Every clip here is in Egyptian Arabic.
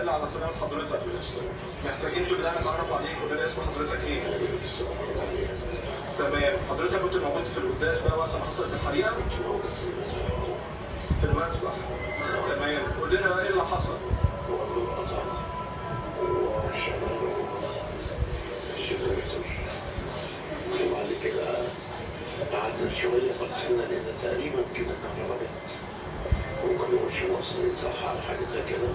لله على سلامة حضرتك محتاجين في البداية نتعرف عليك ولا اسم حضرتك ايه؟ تمام حضرتك كنت موجود في القداس بقى وقت ما حصلت الحريقة؟ في المسبح تمام قول لنا بقى ايه اللي حصل؟ وبعد كده قعدنا شوية بصينا لقينا تقريبا كده كهربت وكانوا مش واصلين صح على حاجة زي كده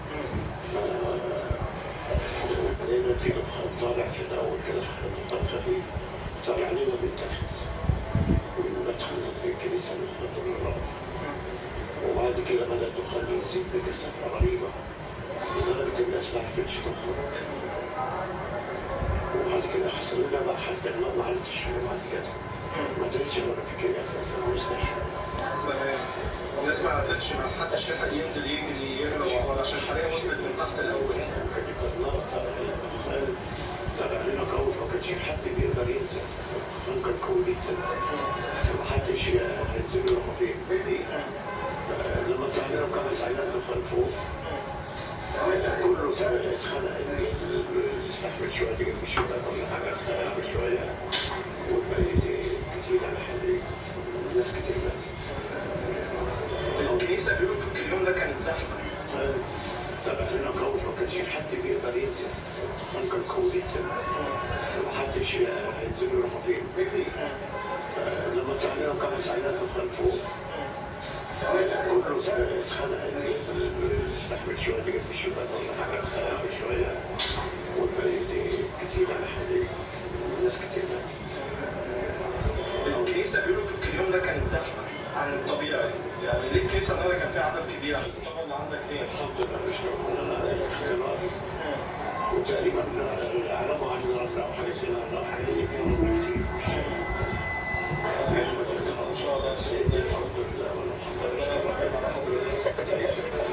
فلقينا في دخان طالع في الأول كده دخان خفيف طالع لنا من تحت من مدخل الكنيسة من خط الرب وبعد كده بدأ الدخان يزيد بكثافة رهيبة لدرجة الناس ما عرفتش تخرج وبعد كده حصل لنا بقى حتى ما ما عرفتش حاجة بعد كده ما قدرتش ولا فكرة في المستشفى تمام الناس ما عرفتش ما حدش لحق ينزل يجري يهرب ولا عشان الحريقة وصلت من تحت الأول وكان يبقى النار طالع لنا الدخان طالع لنا قوي فما كانش في حد بيقدر ينزل الدخان كان قوي جدا فما حدش ينزل يروح فين لما طلعنا وكان عينات دخان فوق كله اتخنق يستحمل شوية جنب الشباك ولا حاجة يعمل شوية والباقي كتير على حد ناس كتير ماتت الكنيسة بيقولوا في اليوم ده كانت زحمة طبعا لنا قوي فما كانش في حد بيقدر ينزل الدخان كان قوي جدا ما حدش ينزل يروح فين لما طلعنا وكان عينات دخان فوق كله اتخنق يستحمل شوية جنب الشباك ولا حاجة يعمل شوية والباقي كتير على حد ناس كتير ماتت الكنيسة بيقولوا في اليوم ده كانت زحمة عن الطبيعي يعني ليه الكنيسة النهارده كان فيها عدد كبير الإصابة اللي عندك فين؟ الحمد لله مش موجود الاختلاط وتقريبا اعلموا عن ربنا او حاجه زي كده حقيقي في ربنا كتير ان شاء الله الحمد لله والحمد لله